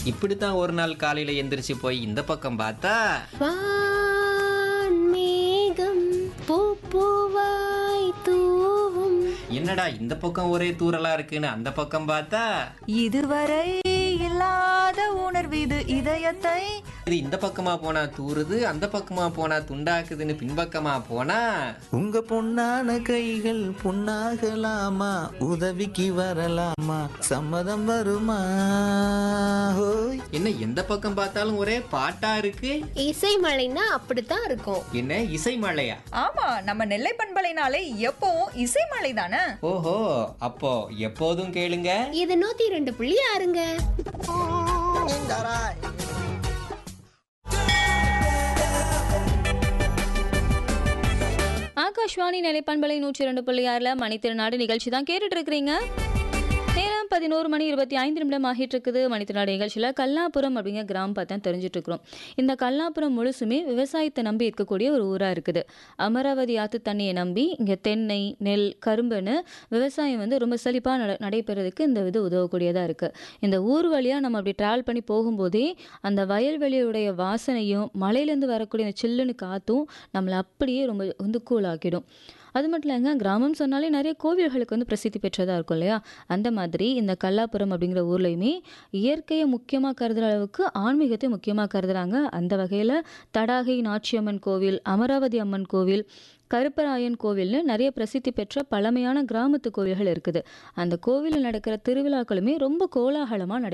இப்படித்தான் ஒரு நாள் காலையில எந்திரிச்சு போய் இந்த பக்கம் பார்த்தா வான்மேகம் பூப்பூவாய் தூவும் என்னடா இந்த பக்கம் ஒரே தூரலா இருக்குன்னு அந்த பக்கம் பார்த்தா இதுவரை இல்லாத உணர்வு இது இதயத்தை இது இந்த பக்கமா போனா தூறுது அந்த பக்கமா போனா துண்டாக்குதுன்னு பின்பக்கமா போனா உங்க பொன்னான கைகள் புண்ணாகலாமா உதவிக்கு வரலாமா சம்மதம் வருமா ஹோய் என்ன எந்த பக்கம் பார்த்தாலும் ஒரே பாட்டா இருக்கு இசை மழைன்னா அப்படித்தான் இருக்கும் என்ன இசை மழையா ஆமா நம்ம நெல்லை பண்பலைனாலே எப்பவும் இசைமலை தானே ஓஹோ அப்போ எப்போதும் கேளுங்க இது நூத்தி ரெண்டு புள்ளி ஆறுங்க ஆகாஷ்வாணி நிலைப்பண்பலை நூற்றி இரண்டு புள்ளி ஆறில் மணித்திருநாடு நிகழ்ச்சி தான் கேட்டுட்டு இருக்கிறீங்க நேரம் பதினோரு மணி இருபத்தி ஐந்து நிமிடம் ஆகிட்டு இருக்குது மணித்திருநாடு நிகழ்ச்சியில் கல்லாபுரம் அப்படிங்கிற கிராமம் பார்த்தா தெரிஞ்சுட்டு இருக்கிறோம் இந்த கல்லாபுரம் முழுசுமே விவசாயத்தை நம்பி இருக்கக்கூடிய ஒரு ஊராக இருக்குது அமராவதி ஆற்று தண்ணியை நம்பி இங்கே தென்னை நெல் கரும்புன்னு விவசாயம் வந்து ரொம்ப செழிப்பாக நட நடைபெறதுக்கு இந்த இது உதவக்கூடியதாக இருக்குது இந்த ஊர் வழியாக நம்ம அப்படி ட்ராவல் பண்ணி போகும்போதே அந்த வயல்வெளியுடைய வாசனையும் மலையிலேருந்து வரக்கூடிய அந்த சில்லுன்னு காற்றும் நம்மளை அப்படியே ரொம்ப வந்து கூலாக்கிடும் அது மட்டும் இல்லைங்க கிராமம் சொன்னாலே நிறைய கோவில்களுக்கு வந்து பிரசித்தி பெற்றதாக இருக்கும் இல்லையா அந்த மாதிரி இந்த கல்லாபுரம் அப்படிங்கிற ஊர்லேயுமே இயற்கையை முக்கியமாக கருதுகிற அளவுக்கு ஆன்மீகத்தை முக்கியமாக கருதுறாங்க அந்த வகையில் தடாகை நாச்சியம்மன் கோவில் அமராவதி அம்மன் கோவில் கருப்பராயன் கோவில்னு நிறைய பிரசித்தி பெற்ற பழமையான கிராமத்து கோவில்கள் இருக்குது அந்த கோவிலில் நடக்கிற திருவிழாக்களுமே ரொம்ப கோலாகலமாக நடை